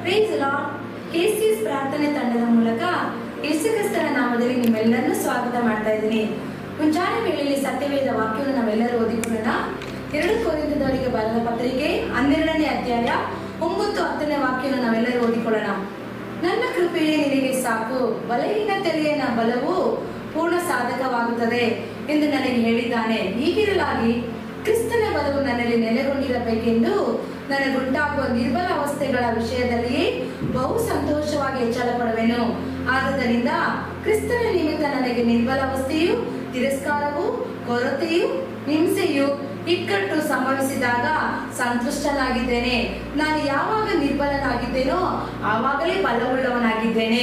praise lord ಕೆಸಿಎಸ್ ಪ್ರಾರ್ಥನೆ ತಂಡದ ಮೂಲಕ ಯೇಸುಕ್ರಿಸ್ತನ ನಾಮದಲ್ಲಿ ನಿಮ್ಮೆಲ್ಲರನ್ನೂ ಸ್ವಾಗತ ಮಾಡ್ತಾ ಇದ್ದೀನಿ ಮುಂಜಾನೆ ವೇಳೆಯಲ್ಲಿ ಸತ್ಯವೇದ ವಾಕ್ಯವನ್ನು ನಾವೆಲ್ಲರೂ ಓದಿಕೊಳ್ಳೋಣ ಎರಡು ಕೋರಿಂದದವರಿಗೆ ಬರೆದ ಪತ್ರಿಕೆ ಹನ್ನೆರಡನೇ ಅಧ್ಯಾಯ ಒಂಬತ್ತು ಹತ್ತನೇ ವಾಕ್ಯವನ್ನು ನಾವೆಲ್ಲರೂ ಓದಿಕೊಳ್ಳೋಣ ನನ್ನ ಕೃಪೆಯೇ ನಿನಗೆ ಸಾಕು ಬಲಹೀನತೆಯೇ ನನ್ನ ಬಲವು ಪೂರ್ಣ ಸಾಧಕವಾಗುತ್ತದೆ ಎಂದು ನನಗೆ ಹೇಳಿದ್ದಾನೆ ಹೀಗಿರಲಾಗಿ ಕ್ರಿಸ್ತನ ಬಲವು ನನ್ನಲ್ಲಿ ನೆಲೆಗೊಂಡಿರಬೇಕೆಂದು ನನಗುಂಟಾಗುವ ನಿರ್ಬಲ ಅವಸ್ಥೆಗಳ ವಿಷಯದಲ್ಲಿ ಬಹು ಸಂತೋಷವಾಗಿ ಹೆಚ್ಚಳ ಪಡುವೆನು ಆದುದರಿಂದ ಕ್ರಿಸ್ತನ ನಿಮಿತ್ತ ನನಗೆ ನಿರ್ಬಲ ಅವಸ್ಥೆಯು ತಿರಸ್ಕಾರವು ಕೊರತೆಯು ಹಿಂಸೆಯು ಇಕ್ಕಟ್ಟು ಸಂಭವಿಸಿದಾಗ ಸಂತುಷ್ಟನಾಗಿದ್ದೇನೆ ನಾನು ಯಾವಾಗ ನಿರ್ಬಲನಾಗಿದ್ದೇನೋ ಆವಾಗಲೇ ಬಲವುಳ್ಳವನಾಗಿದ್ದೇನೆ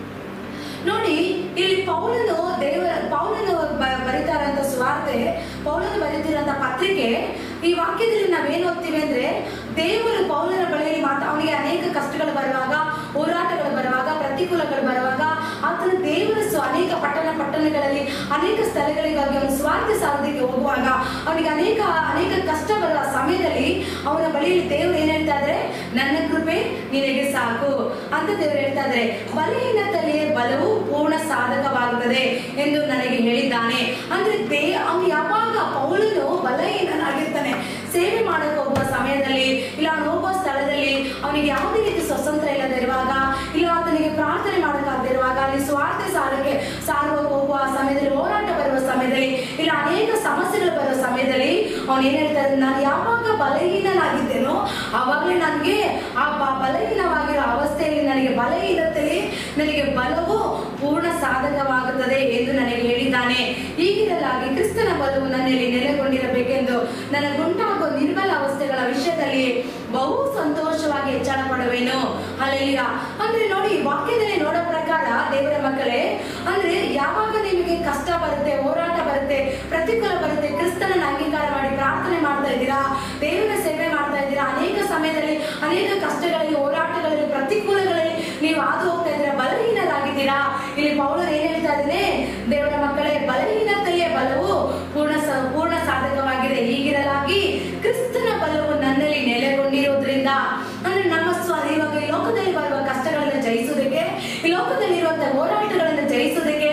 ನೋಡಿ ಇಲ್ಲಿ ಪೌಲನು ದೇವರ ಪೌಲನು ಬ- ಬರೀತಾರಂತ ಸ್ವಾರ್ತೆ ಪೌಲನು ಬರೀತಿರಂತ ಪತ್ರಿಕೆ ಈ ವಾಕ್ಯದಲ್ಲಿ ನಾವೇನ್ ಓದ್ತೀವಿ ಅಂದ್ರೆ ದೇವರು ಪೌಲನ ಬಳಿಯಲ್ಲಿ ಮಾತ್ರ ಅವನಿಗೆ ಅನೇಕ ಕಷ್ಟಗಳು ಬರುವಾಗ ಹೋರಾಟಗಳು ಬರುವಾಗ ಪ್ರತಿಕೂಲಗಳು ಬರುವಾಗ ಆತನ ದೇವರ ಸ್ವ ಅನೇಕ ಪಟ್ಟಣ ಪಟ್ಟಣಗಳಲ್ಲಿ ಅನೇಕ ಸ್ಥಳಗಳಿಗಾಗಿ ಅವನು ಸ್ವಾರ್ಥ ಸಾಧನೆಗೆ ಹೋಗುವಾಗ ಅವನಿಗೆ ಅನೇಕ ಅನೇಕ ಕಷ್ಟ ಬರುವ ಸಮಯದಲ್ಲಿ ಅವನ ಬಳಿಯಲ್ಲಿ ದೇವರು ಏನ್ ಹೇಳ್ತಾ ಇದ್ರೆ ನನ್ನ ಕೃಪೆ ನಿನಗೆ ಸಾಕು ಅಂತ ದೇವರು ಹೇಳ್ತಾ ಇದ್ರೆ ಬಲಹೀನತೆಯೇ ಬಲವು ಪೂರ್ಣ ಸಾಧಕವಾಗುತ್ತದೆ ಎಂದು ನನಗೆ ಹೇಳಿದ್ದಾನೆ ಅಂದ್ರೆ ದೇ ಅವನು ಯಾವಾಗ ಪೌಲನು ಬಲಹೀನನಾಗಿರ್ತಾನೆ ಸೇವೆ ಮಾಡಕ್ಕೆ ಹೋಗುವ ಸಮಯದಲ್ಲಿ ಇಲ್ಲ ಅವನು ಹೋಗುವ ಸ್ಥಳದಲ್ಲಿ ಅವನಿಗೆ ಯಾವುದೇ ರೀತಿ ಸ್ವತಂತ್ರ ಇಲ್ಲದೆ ಇರುವಾಗ ಇಲ್ಲ ಆತನಿಗೆ ಪ್ರಾರ್ಥನೆ ಮಾಡೋಕ್ಕಾಗದೇ ಇರುವಾಗ ಅಲ್ಲಿ ಸ್ವಾರ್ಥ ಸಾರಕ್ಕೆ ಸಾರುವ ಹೋಗುವ ಸಮಯದಲ್ಲಿ ಹೋರಾಟ ಬರುವ ಸಮಯದಲ್ಲಿ ಇಲ್ಲ ಅನೇಕ ಸಮಸ್ಯೆಗಳು ಬರುವ ಸಮಯದಲ್ಲಿ ಅವನು ಏನ್ ಹೇಳ್ತಾರೆ ನಾನು ಯಾವಾಗ ಬಲಹೀನನಾಗಿದ್ದೇನೋ ಆವಾಗಲೇ ನನಗೆ ಆ ಬ- ಬಲಹೀನವಾಗಿರೋ ಅವಸ್ಥೆಯಲ್ಲಿ ನನಗೆ ಬಲಹೀನತೆಯಲ್ಲಿ ನನಗೆ ಬಲವು ಪೂರ್ಣ ಸಾಧಕವಾಗುತ್ತದೆ ಎಂದು ನನಗೆ ಹೇಳಿದ್ದಾನೆ ಹೀಗಿರಲಾಗಿ ಕ್ರಿಸ್ತನ ಬಲವು ನನ್ನಲ್ಲಿ ನೆಲೆಗೊಂಡಿರಬೇಕೆಂದು ನನಗುಂಟಾಗುವ ನಿರ್ಬಲ ಅವಸ್ಥೆಗಳ ವಿಷಯದಲ್ಲಿ ಬಹು ಸಂತೋಷವಾಗಿ ಹೆಚ್ಚಳ ಪಡುವೆನು ಅಲ್ಲಿಯ ಅಂದ್ರೆ ನೋಡಿ ವಾಕ್ಯದಲ್ಲಿ ನೋಡೋ ಪ್ರಕಾರ ದೇವರ ಮಕ್ಕಳೇ ಅಂದ್ರೆ ಯಾವಾಗ ನಿಮಗೆ ಕಷ್ಟ ಬರುತ್ತೆ ಹೋರಾಟ ಬರುತ್ತೆ ಪ್ರತಿಕೂಲ ಬರುತ್ತೆ ಕ್ರಿಸ್ತನ ಅಂಗೀಕಾರ ಮಾಡಿ ಪ್ರಾರ್ಥನೆ ಮಾಡ್ತಾ ಇದ್ದೀರಾ ದೇವರ ಸೇವೆ ಮಾಡ್ತಾ ಇದ್ದೀರಾ ಅನೇಕ ಸಮಯದಲ್ಲಿ ಅನೇಕ ಕಷ್ಟಗಳಲ್ಲಿ ಹೋರಾಟಗಳಲ್ಲಿ ಪ್ರತಿಕೂಲಗಳಲ್ಲಿ ನೀವು ಹಾದು ಹೋಗ್ತಾ ಇದ್ದೀರಾ ಬಲಹೀನರಾಗಿದ್ದೀರಾ ಇಲ್ಲಿ ಪೌಲರು ಏನ್ ಹೇಳ್ತಾ ಇದ್ದೇನೆ ದೇವರ ಮಕ್ಕಳೇ ಬಲಹೀನತೆಯೇ ಬಲವು ಪೂರ್ಣ ಸ- ಪೂರ್ಣ ಸಾಧಕವಾಗಿದೆ ಹೀಗಿರಲಾಗಿ ಕ್ರಿಸ್ತನ ಬಲವು ನನ್ನಲ್ಲಿ ನೆಲೆಗೊಂಡಿರೋದ್ರಿಂದ ಅಂದ್ರೆ ನಮ್ಮ ಸ್ವ ಇವಾಗ ಈ ಲೋಕದಲ್ಲಿ ಬರುವ ಕಷ್ಟಗಳನ್ನು ಜಯಿಸುವುದಕ್ಕೆ ಈ ಲೋಕದಲ್ಲಿ ಇರುವಂತಹ ಹೋರಾಟಗಳನ್ನು ಜಯಿಸುವುದಕ್ಕೆ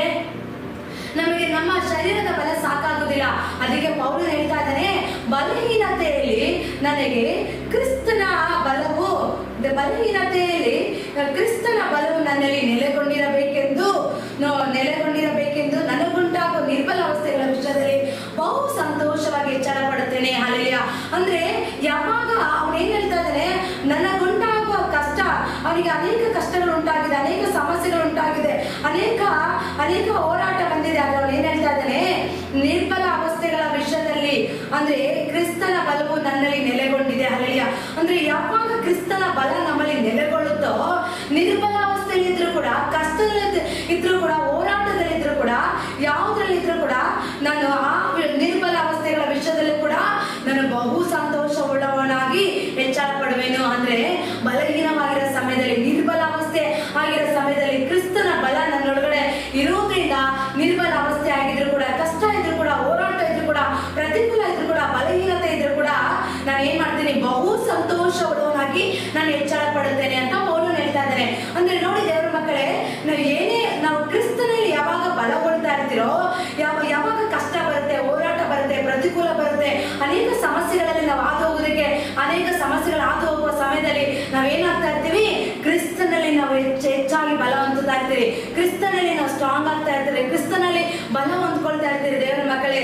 ನಮಗೆ ನಮ್ಮ ಶರೀರದ ಬಲ ಸಾಕಾಗುದಿಲ್ಲ ಅದಕ್ಕೆ ಪೌಲನು ಹೇಳ್ತಾ ಇದ್ದಾನೆ ಬಲಹೀನತೆಯಲ್ಲಿ ನನಗೆ ಕ್ರಿಸ್ತನ ಬಲವು ದ- ಬಲಹೀನತೆಯಲ್ಲಿ ಕ್ರಿಸ್ತನ ಬಲವು ನನ್ನಲ್ಲಿ ನೆಲೆಗೊಂಡಿರಬೇಕೆಂದು ನೋ- ನೆಲೆಗೊಂಡಿರಬೇಕೆಂದು ನನಗುಂಟಾಗುವ ನಿರ್ಬಲ ಅವಸ್ಥೆಗಳ ವಿಷಯದಲ್ಲಿ ಬಹು ಸಂತೋಷವಾಗಿ ಹೆಚ್ಚಳ ಪಡುತ್ತೇನೆ ಅಲ್ಲಿಯ ಅಂದ್ರೆ ಯಾವಾಗ ಅವನು ಏನ್ ಹೇಳ್ತಾ ಇದ್ದಾನೆ ನನಗುಂಟಾಗುವ ಕಷ್ಟ ಅವನಿಗೆ ಅನೇಕ ಕಷ್ಟಗಳು ಉಂಟಾಗಿದೆ ಅನೇಕ ಸಮಸ್ಯೆಗಳು ಉಂಟಾಗಿದೆ ಅನೇಕ ಅನೇಕ ಹೋರಾಟ ಬಂದಿದೆ ಆದ್ರೆ ಅವನು ಏನ್ ಹೇಳ್ತಾ ಇದ್ದಾನೆ ನಿರ್ಬಲ ಅವಸ್ಥೆಗಳ ವಿಷಯದಲ್ಲಿ ಅಂದ್ರೆ ಕ್ರಿಸ್ತನ ಬಲವು ನನ್ನಲ್ಲಿ ನೆಲೆಗೊಂಡಿದೆ ಅಲ್ಲಿಯ ಅಂದ್ರೆ ಯಾವಾಗ ಕ್ರಿಸ್ತನ ಬಲ ನಮ್ಮಲ್ಲಿ ನೆಲೆಗೊಳ್ಳುತ್ತೋ ನಿರ್ಬಲ ಅವಸ್ಥೆಯಲ್ಲಿ ಇದ್ರೂ ಕೂಡ ಕಷ್ಟದಲ್ಲಿ ಇದ್ರೂ ಕೂಡ ಹೋರಾಟದಲ್ಲಿ ಇದ್ರೂ ಕೂಡ ಯಾವುದ್ರಲ್ಲಿ ಇದ್ರೂ ಕೂಡ ನಾನು ಆ ವಿ- ನಿರ್ಬಲ ಅವಸ್ಥೆಗಳ ವಿಷಯದಲ್ಲಿ ಕೂಡ ನಾನು ಬಹು ಸಂತೋಷವುಳ್ಳವನಾಗಿ ಹೆಚ್ಚಳ ಪಡುವೆನು ಅಂದ್ರೆ ಬಲಹೀನವಾಗಿರೋ ಸಮಯದಲ್ಲಿ ನಿರ್ಬಲ ಅವಸ್ಥೆ ಆಗಿರೋ ಸಮಯದಲ್ಲಿ ಕ್ರಿಸ್ತನ ಬಲ ನನ್ನೊಳಗಡೆ ಇರುವುದರಿಂದ ನಿರ್ಬಲ ಅವಸ್ಥೆ ಆಗಿದ್ರು ಕೂಡ ಕಷ್ಟ ಇದ್ರು ಕೂಡ ಹೋರಾಟ ಇದ್ರು ಕೂಡ ಪ್ರತಿಕೂಲ ಇದ್ರು ಕೂಡ ಬಲಹೀನತೆ ಇದ್ರು ಕೂಡ ನಾನು ಏನ್ ಮಾಡ್ತೀನಿ ಬಹು ಸಂತೋಷವುಳ್ಳವನಾಗಿ ನಾನು ಹೆಚ್ಚಳ ಪಡುತ್ತೇನೆ ಅಂತ ಪೌಲನು ಹೇಳ್ತಾ ಇದ್ದಾನೆ ಅಂದ್ರೆ ನೋಡಿ ದೇವರ ಮಕ್ಕಳೇ ನಾವು ಏನೇ ನಾವು ಕ್ರಿಸ್ತನಲ್ಲಿ ಯಾವಾಗ ಬಲಗೊಳ್ತಾ ಇರ್ತೀರೋ ಯಾವ ಯಾವಾಗ ಕಷ್ಟ ಬರುತ್ತೆ ಹೋರಾಟ ಬರುತ್ತೆ ಪ್ರತಿಕೂಲ ಬರುತ್ತೆ ಅನೇಕ ಸಮಸ್ಯೆಗಳಲ್ಲಿ ನಾವು ಹಾದು ಹೋಗೋದಕ್ಕೆ ಅನೇಕ ಸಮಸ್ಯೆಗಳು ಹಾದು ಹೋಗುವ ಸಮಯದಲ್ಲಿ ನಾವೇನಾಗ್ತಾ ಇರ್ತೀವಿ ಕ್ರಿಸ್ತನಲ್ಲಿ ನಾವು ಹೆಚ್ಚು ಹೆಚ್ಚಾಗಿ ಬಲ ಹೊಂದುತ್ತಾ ಇರ್ತೀವಿ ಕ್ರಿಸ್ತನಲ್ಲಿ ನಾವು ಸ್ಟ್ರಾಂಗ್ ಆಗ್ತಾ ಇರ್ತೀವಿ ಕ್ರಿಸ್ತನಲ್ಲಿ ಬಲ ಹೊಂದ್ಕೊಳ್ತಾ ಇರ್ತೀವಿ ದೇವರ ಮಕ್ಕಳೇ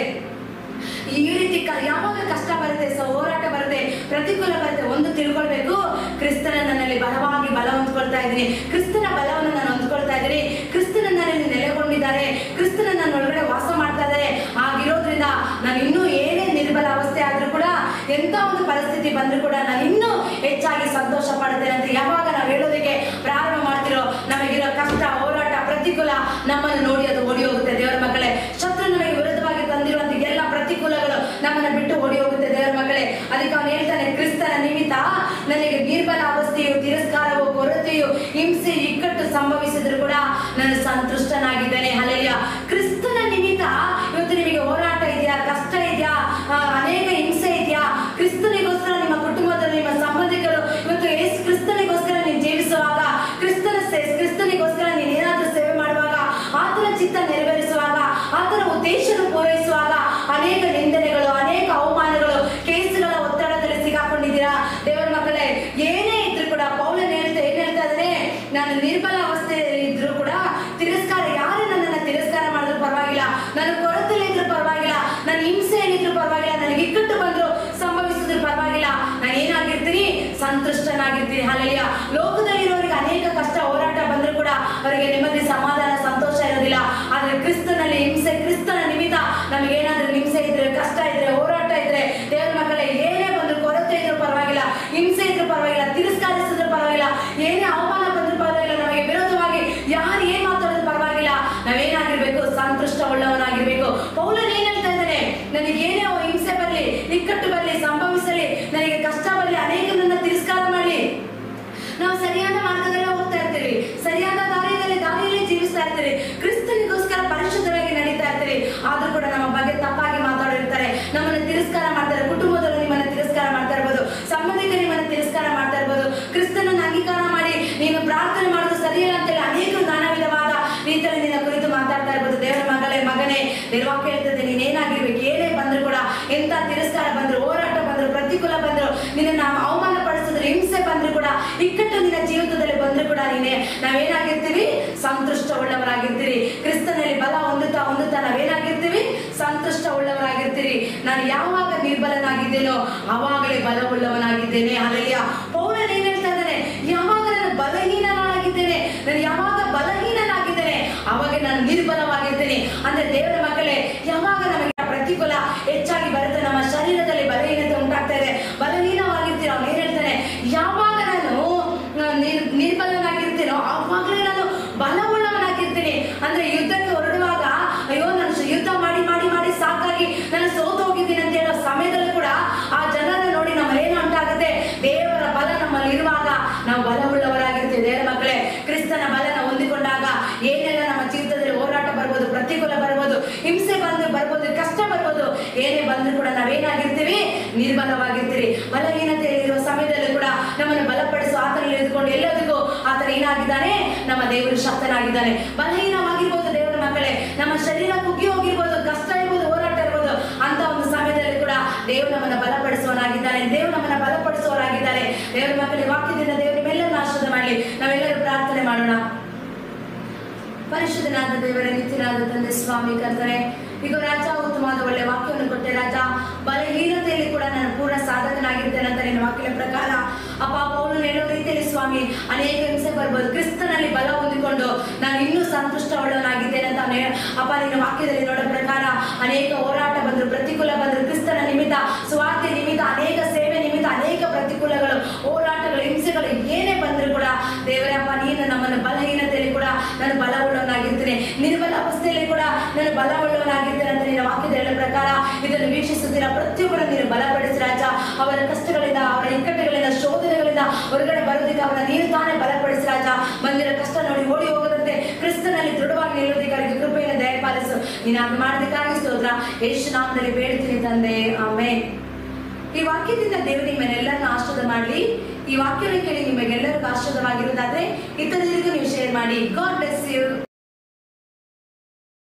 ಈ ರೀತಿ ಕ- ಯಾವಾಗ ಕಷ್ಟ ಬರುತ್ತೆ ಸ ಹೋರಾಟ ಬರುತ್ತೆ ಪ್ರತಿಕೂಲ ಬರುತ್ತೆ ಒಂದು ತಿಳ್ಕೊಳ್ಬೇಕು ಕ್ರಿಸ್ತನ ನನ್ನಲ್ಲಿ ಬಲವಾಗಿ ಬಲ ಹೊಂದ್ಕೊಳ್ತಾ ಇದ್ದೀನಿ ಕ್ರಿಸ್ತನ ಬಲವನ್ನು ನಾನು ಹೊಂದ್ಕೊಳ್ತಾ ಇದ್ದೀನಿ ಕ್ರಿಸ್ತನ ನನ್ನಲ್ಲಿ ನೆಲೆಗೊಂಡಿದ್ದಾರೆ ಕ್ರಿಸ್ತನ ನನ್ನ ಒಳಗಡೆ ವಾಸ ಮಾಡ್ತಾ ಇದ್ದಾರೆ ಆಗಿರೋದ್ರಿಂದ ನಾನು ಇನ್ನೂ ಏನೇ ನಿರ್ಬಲ ಅವಸ್ಥೆ ಆದ್ರೂ ಕೂಡ ಎಂತ ಒಂದು ಪರಿಸ್ಥಿತಿ ಬಂದ್ರೂ ಕೂಡ ನಾನು ಇನ್ನೂ ಹೆಚ್ಚಾಗಿ ಸಂತೋಷ ಪಡ್ತೇನೆ ಅಂತ ಯಾವಾಗ ನಾವು ಹೇಳೋದಕ್ಕೆ ಪ್ರಾರಂಭ ಮಾಡ್ತಿರೋ ನಮಗಿರೋ ಕಷ್ಟ ಹೋರಾಟ ಪ್ರತಿಕೂಲ ನಮ್ಮನ್ನು ನೋಡಿ ಅದು ಓಡಿ ಹೋಗುತ್ತೆ ದೇವರ ಮಕ್ಕಳೇ ಶತ್ರು ನಮಗೆ ವಿರುದ್ಧವಾಗಿ ತಂದಿರುವಂತ ಎಲ್ಲ ಪ್ರತಿಕೂಲಗಳು ನಮ್ಮನ್ನ ಬಿಟ್ಟು ಓಡಿ ಹೋಗುತ್ತೆ ದೇವರ ಮಕ್ಕಳೇ ಅದಕ್ಕೆ ಅವನು ಹೇಳ್ತಾನೆ ಕ್ರಿಸ್ತನ ನಿಮಿತ್ತ ನನಗೆ ನಿರ್ಬಲ ಅವಸ್ಥೆಯು ತಿರಸ್ಕಾರವು ಕೊರತೆಯು ಹಿಂಸೆ ಇಕ್ಕಟ್ಟು ಸಂಭವಿಸಿದ್ರು ಕೂಡ ನಾನು ಸಂತುಷ್ಟನಾಗಿದ್ದೇನೆ ಅಲೆಯ ಕ್ರಿಸ್ತನ ನಿಮಿತ್ತ ಇವತ್ತು ನಿಮಗೆ ಹೋರಾಟ ಇದೆಯಾ ಕಷ್ಟ ಇದೆಯಾ ಆ, ಅನೇಕ ಹಿಂಸೆ ಇದೆಯಾ ಕ್ರಿಸ್ತನಿಗೋಸ್ಕರ ನಿಮ್ಮ ಕುಟುಂಬದಲ್ಲಿ ನಿಮ್ಮ ಸಂಬಂಧಿಕರು ಇವತ್ತು ಯೇಸು ಕ್ರಿಸ್ತನಿಗೋಸ್ಕರ ನೀವು ಜೀವಿಸೋ ನಾನು ನಿರ್ಬಲ ಅವಸ್ಥೆಯಲ್ಲಿ ಇದ್ರೂ ಕೂಡ ತಿರಸ್ಕಾರ ಯಾರು ನನ್ನನ್ನ ತಿರಸ್ಕಾರ ಮಾಡಿದ್ರು ಪರವಾಗಿಲ್ಲ ನನ್ನ ಕೊರತೆಯಲ್ಲಿ ಇದ್ರೂ ಪರವಾಗಿಲ್ಲ ನನ್ನ ಹಿಂಸೆಯಲ್ಲಿದ್ರು ಪರವಾಗಿಲ್ಲ ನನಗೆ ಇಕ್ಕಟ್ಟು ಬಂದ್ರು ಸಂಭವಿಸಿದ್ರು ಪರವಾಗಿಲ್ಲ ನಾನು ಏನಾಗಿರ್ತೀನಿ ಸಂತುಷ್ಟನಾಗಿರ್ತೀನಿ ಹಾಲೆಯ ಲೋಕದಲ್ಲಿರೋರಿಗೆ ಅನೇಕ ಕಷ್ಟ ಹೋರಾಟ ಬಂದ್ರು ಕೂಡ ಅವರಿಗೆ ನೆಮ್ಮದಿ ಸಮಾಧಾನ ಸಂತೋಷ ಇರೋದಿಲ್ಲ ಆದ್ರೆ ಕ್ರಿಸ್ತನಲ್ಲಿ ಹಿಂಸೆ ಕ್ರಿಸ್ತನ ನಿಮಿತ್ತ ನಮಗೆ ಏನಾದ್ರೂ ಹಿಂಸೆ ಇದ್ರೆ ಕಷ್ಟ ಇದ್ರೆ ಹೋರಾಟ ಇದ್ರೆ ದೇವರ ಮಕ್ಕಳೇ ಏನೇ ಬಂದ್ರು ಕೊರತೆ ಇದ್ರು ಪರವಾಗಿಲ್ಲ ಹಿಂಸೆ ಇದ್ರು ಪರವಾಗಿಲ್ಲ ತಿರಸ್ಕರಿಸಿದ್ರು ಪರವಾಗಿಲ್ಲ ಏನೇ ಅವಮಾನ ಬಂದ್ರು ಪರವಾಗಿಲ್ಲ ನಮಗೆ ವಿರೋಧವಾಗಿ ಯಾರು ಏನ್ ಮಾತಾಡೋದು ಪರವಾಗಿಲ್ಲ ನಾವೇನಾಗಿರ್ಬೇಕು ಸಂತೃಷ್ಟ ಉಳ್ಳವನಾಗಿರ್ಬೇಕು ಪೌಲನ್ ಏನ್ ಹೇಳ್ತಾ ಇದ್ದಾನೆ ನನಗೆ ಏನೇ ಹಿಂಸೆ ಬರಲಿ ಇಕ್ಕಟ್ಟು ಬರಲಿ ಸಂಭವಿಸಲಿ ನನಗೆ ಕಷ್ಟ ಬರಲಿ ಅನೇಕರನ್ನ ತಿರಸ್ಕಾರ ಮಾಡಲಿ ನಾವು ಸರಿಯಾದ ಮಾರ್ಗದಲ್ಲೇ ಹೋಗ್ತಾ ಇರ್ತೀವಿ ಸರಿಯಾದ ದಾರಿಯಲ್ಲಿ ದಾರಿಯಲ್ಲಿ ಜೀವಿಸ್ತಾ ಇರ್ತೀವಿ ಕ್ರಿಸ್ತನಿಗೋಸ್ಕರ ಪರಿಶುದ್ಧರಾಗಿ ನಡೀತಾ ಇರ್ತೀವಿ ಆದ್ರೂ ಕೂಡ ನಮ್ಮ ಬಗ್ಗೆ ತಪ್ಪಾಗಿ ಮಾತಾಡಿರ್ತಾರೆ ನಮ್ಮನ್ನ ತಿರಸ್ಕಾರ ಮಾಡ್ತಾರೆ ಕುಟುಂಬದವರು ನಿಮ್ಮನ್ನ ತಿರಸ್ಕಾರ ಮಾಡ್ತಾ ಇರ್ಬೋದು ಸಂಬಂಧಿಕರು ನಿಮ್ಮನ್ನ ತಿರಸ್ಕಾರ ಮಾಡ್ತಾ ಇರ್ಬೋದು ಕ್ರಿಸ್ತನನ್ನ ಅಂಗೀಕಾರ ಮಾಡಿ ನೀನು ಪ್ರಾರ್ಥನೆ ಮಾಡೋದು ಸರಿಯಿಲ್ಲ ಅಂತೇಳಿ ಅನೇಕರು ನಾನಾ ವಿಧವಾದ ರೀತಿಯಲ್ಲಿ ನಿನ್ನ ಕುರಿತು ಮಾತಾಡ್ತಾ ಇರ್ಬೋದು ದೇವರ ಮಗಳೇ ಮಗನೇ ನಿರ್ವಾಕ್ಯ ಹೇಳ್ತದೆ ನೀನ್ ಏನಾಗಿರ್ಬೇಕು ಏನೇ ಬಂದ್ರು ಕೂಡ ಎಂತ ತಿರಸ್ಕಾರ ಬಂದ್ರು ಹೋರಾಟ ಬಂದ್ರು ಪ್ರತಿಕೂಲ ಬಂದ್ರು ನಿನ್ನ ಅವಮಾನ ಪಡಿಸಿದ್ರು ಹಿಂಸೆ ಬಂದ್ರು ಕೂಡ ಇಕ್ಕಟ್ಟು ನಿನ್ನ ಜೀವಿತದಲ್ಲಿ ಬಂದ್ರು ಕೂಡ ನೀನೆ ನಾವೇನಾಗಿರ್ತೀವಿ ಸಂತುಷ್ಟ ಉಳ್ಳವರಾಗಿರ್ತೀರಿ ಕ್ರಿಸ್ತನಲ್ಲಿ ಬಲ ಹೊಂದುತ್ತಾ ಹೊಂದುತ್ತಾ ನಾವೇನಾಗಿರ್ತೀವಿ ಸಂತುಷ್ಟ ಉಳ್ಳವರಾಗಿರ್ತೀರಿ ನಾನು ಯಾವಾಗ ನಿರ್ಬಲನಾಗಿದ್ದೇನೋ ಅವಾಗಲೇ ಬಲವುಳ್ಳವನಾಗಿದ್ದೇನೆ ಅಲ್ಲಯ್ಯ ಪೌರನ್ ಏನ್ ಹೇಳ್ತಾ ಇದ್ದಾನೆ ಯಾವಾಗ ನಾನು ಬಲಹೀನನಾಗಿದ್ದೇನೆ ನಾನು ಯಾವಾಗ ಬಲಹೀನನಾಗಿದ್ದೇನೆ ಅವಾಗ ನಾನು ನಿರ್ಬಲವಾಗಿರ್ತೇನೆ ಅಂದ್ರೆ ದೇವರ ಮಕ್ಕಳೇ ಯಾವಾಗ ನಮಗೆ ಪ್ರತಿಕೂಲ ಹೆಚ್ಚಾಗಿ ಬರುತ್ತೆ ನಮ್ಮ ಶರೀರದಲ್ಲಿ ಬಲಹೀನತೆ ಉಂಟಾಗ್ತಾ ಇದೆ ಬಲಹೀನವಾಗಿರ್ತೀರ ಅವ್ನು ಏನ್ ಹೇಳ್ತಾನೆ ಯಾವಾಗ ನಾನು ಆ, ನಿರ್- ನಿರ್ಬಲನಾಗಿರ್ತೀನೋ ಆವಾಗಲೇ ನಾನು ಬಲವುಳ್ಳವನಾಗಿರ್ತೀನಿ ಅಂದ್ರೆ ಯುದ್ಧಕ್ಕೆ ಹೊರಡುವಾಗ ಅಯ್ಯೋ ನಾನು ಶ- ಯುದ್ಧ ಮಾಡಿ ಮಾಡಿ ಮಾಡಿ ಸಾಕಾಗಿ ನಾನು ಸೋತು ಹೋಗಿದ್ದೀನಿ ಅಂತ ಹೇಳೋ ಸಮಯದಲ್ಲಿ ಕೂಡ ಆ ಜನರನ್ನ ನೋಡಿ ನಮ್ಮ ಏನು ಉಂಟಾಗುತ್ತೆ ದೇವರ ಬಲ ನಮ್ಮಲ್ಲಿ ಇರುವಾಗ ನಾವು ಬಲವುಳ್ಳವರಾಗಿರ್ತೀವಿ ದೇವರ ಮಕ್ಕಳೇ ಕ್ರಿಸ್ತನ ಬಲನ ಹೊಂದಿಕೊಂಡಾಗ ಏನೆಲ್ಲ ನಮ್ಮ ಜೀವಿತದಲ್ಲಿ ಹೋರಾಟ ಬರ್ಬೋದು ಪ್ರತಿಕೂಲ ಬರ್ಬೋದು ಹಿಂಸೆ ಬಂದು ಬರ್ಬೋದು ಕಷ್ಟ ಬರ್ಬೋದು ಏನೇ ಬಂದ್ರು ಕೂಡ ನಾವೇನಾಗಿರ್ತೀವಿ ನಿರ್ಬಲವಾಗಿರ್ತೀವಿ ಬಲಹೀನತೆ ಇರುವ ಸಮಯದಲ್ಲಿ ಕೂಡ ನಮ್ಮನ್ನು ಬಲಪಡಿಸುವ ಆತನಲ್ಲಿ ಇದ್ಕೊಂಡು ಎಲ್ಲದಕ್ಕೂ ಆತನ ಏನಾಗಿದ್ದಾನೆ ನಮ್ಮ ದೇವರು ಶಕ್ತನಾಗಿದ್ದಾನೆ ಬಲಹೀನವಾಗಿರ್ಬೋದು ದೇವರ ಮಕ್ಕಳೇ ನಮ್ಮ ಶರೀರ ಕುಗ್ಗಿ ಹೋಗಿರ್ಬೋದು ಕಷ್ಟ ಇರ್ಬೋದು ಹೋರಾಟ ಇರ್ಬೋದು ಅಂತ ಒಂದು ಸಮಯದಲ್ಲಿ ಕೂಡ ದೇವರು ನಮ್ಮನ್ನ ಬಲಪಡಿಸುವನಾಗಿದ್ದಾನೆ ದೇವರು ನಮ್ಮನ್ನ ಬಲಪಡಿಸುವವರಾಗಿದ್ದಾರೆ ದೇವರ ಮಕ್ಕಳಿಗೆ ವಾಕ್ಯದಿಂದ ದೇವರು ನಿಮ್ಮೆಲ್ಲರನ್ನ ಆಶ್ರದ ಮಾಡಲಿ ನಾವೆಲ್ಲರೂ ಪ್ರಾರ್ಥನೆ ಮಾಡೋಣ ಪರಿಶುದ್ಧನಾದ ದೇವರ ನಿತ್ಯನಾದ ತಂದೆ ಸ್ವಾಮಿ ಕರ್ತನೆ ಈಗ ರಾಜ ಉತ್ತಮವಾದ ಒಳ್ಳೆ ವಾಕ್ಯವನ್ನು ಕೊಟ್ಟೆ ರಾಜ ಬಲಹೀನತೆಯಲ್ಲಿ ಕೂಡ ನಾನು ಪೂರ್ಣ ಸಾಧಕನಾಗಿರ್ತೇನೆ ಅಂತ ನಿನ್ನ ವಾಕ್ಯದ ಪ್ರಕಾರ ಅಪ್ಪ ಪೌಲು ಹೇಳೋ ರೀತಿಯಲ್ಲಿ ಸ್ವಾಮಿ ಅನೇಕ ಹಿಂಸೆ ಬರ್ಬೋದು ಕ್ರಿಸ್ತನಲ್ಲಿ ಬಲ ಹೊಂದಿಕೊಂಡು ನಾನು ಇನ್ನೂ ಸಂತುಷ್ಟ ಉಳ್ಳವನಾಗಿದ್ದೇನೆ ಅಂತ ಅವ್ನು ಹೇಳ- ಅಪ್ಪ ನಿನ್ನ ವಾಕ್ಯದಲ್ಲಿ ನೋಡೋ ಪ್ರಕಾರ ಅನೇಕ ಹೋರಾಟ ಬಂದ್ರು ಪ್ರತಿಕೂಲ ಬಂದ್ರು ಕ್ರಿಸ್ತನ ನಿಮಿತ್ತ ಸ್ವಾರ್ಥಿ ನಿಮಿತ್ತ ಅನೇಕ ಸೇವೆ ನಿಮಿತ್ತ ಅನೇಕ ಪ್ರತಿಕೂಲಗಳು ಹೋರಾಟಗಳು ಹಿಂಸೆಗಳು ಏನೇ ಬಂದ್ರು ಕೂಡ ದೇವರೇ ಅಪ್ಪ ನೀನು ನಮ್ಮನ್ನು ಬಲಹೀನತೆಯಲ್ಲಿ ಕೂಡ ನಾನು ಬಲವುಳ್ಳವನಾಗಿರ್ತೇನೆ ನಿರ್ಬಲ ಅವಸ್ಥೆಯಲ್ಲಿ ಕೂಡ ನಾನು ಬಲವುಳ್ಳವನಾಗಿರ್ತೇನೆ ಅಂತ ನಿನ್ನ ವಾಕ್ಯದ ಹೇಳೋ ಪ್ರಕಾರ ಇದನ್ನು ವೀಕ್ಷಿಸುತ್ತೀರಾ ಪ್ರತಿಯೊಬ್ಬರು ನೀನು ಬಲಪಡಿಸಿ ರಾಜ ಅವರ ಕಷ್ಟಗಳಿಂದ ಅವರ ಇಕ್ಕಟ್ಟುಗಳಿಂದ ಶೋಧನೆಗಳಿಂದ ಹೊರಗಡೆ ಬರೋದಕ್ಕೆ ಅವರ ನೀನು ತಾನೇ ಬಲಪಡಿಸಿ ರಾಜ ಬಂದಿರೋ ಕಷ್ಟ ನೋಡಿ ಓಡಿ ಹೋಗದಂತೆ ಕ್ರಿಸ್ತನಲ್ಲಿ ದೃಢವಾಗಿ ನಿಲ್ಲೋದಕ್ಕೆ ಅವರಿಗೆ ಕೃಪೆಯನ್ನು ದಯಪಾಲಿಸು ನೀನು ಅದು ಮಾಡೋದಕ್ಕಾಗಿ ಸ್ತೋತ್ರ ಯೇಸು ನಾಮದಲ್ಲಿ ಬೇಡ್ತೀನಿ ತಂದೆ ಆಮೇಲೆ ಈ ವಾಕ್ಯದಿಂದ ದೇವರು ನಿಮ್ಮನ್ನೆಲ್ಲರನ್ನು ಆಶ್ರದ ಮಾಡಲಿ ಈ ವಾಕ್ಯವನ್ನು ಕೇಳಿ ನಿಮಗೆಲ್ಲರಿಗೂ ಆಶ್ರದವಾಗಿರುವುದಾದ್ರೆ ಇತರರಿಗೂ ನೀವು ಶೇರ್ ಮಾಡಿ ಗಾಡ್ ಬ್ಲೆಸ್ ಯು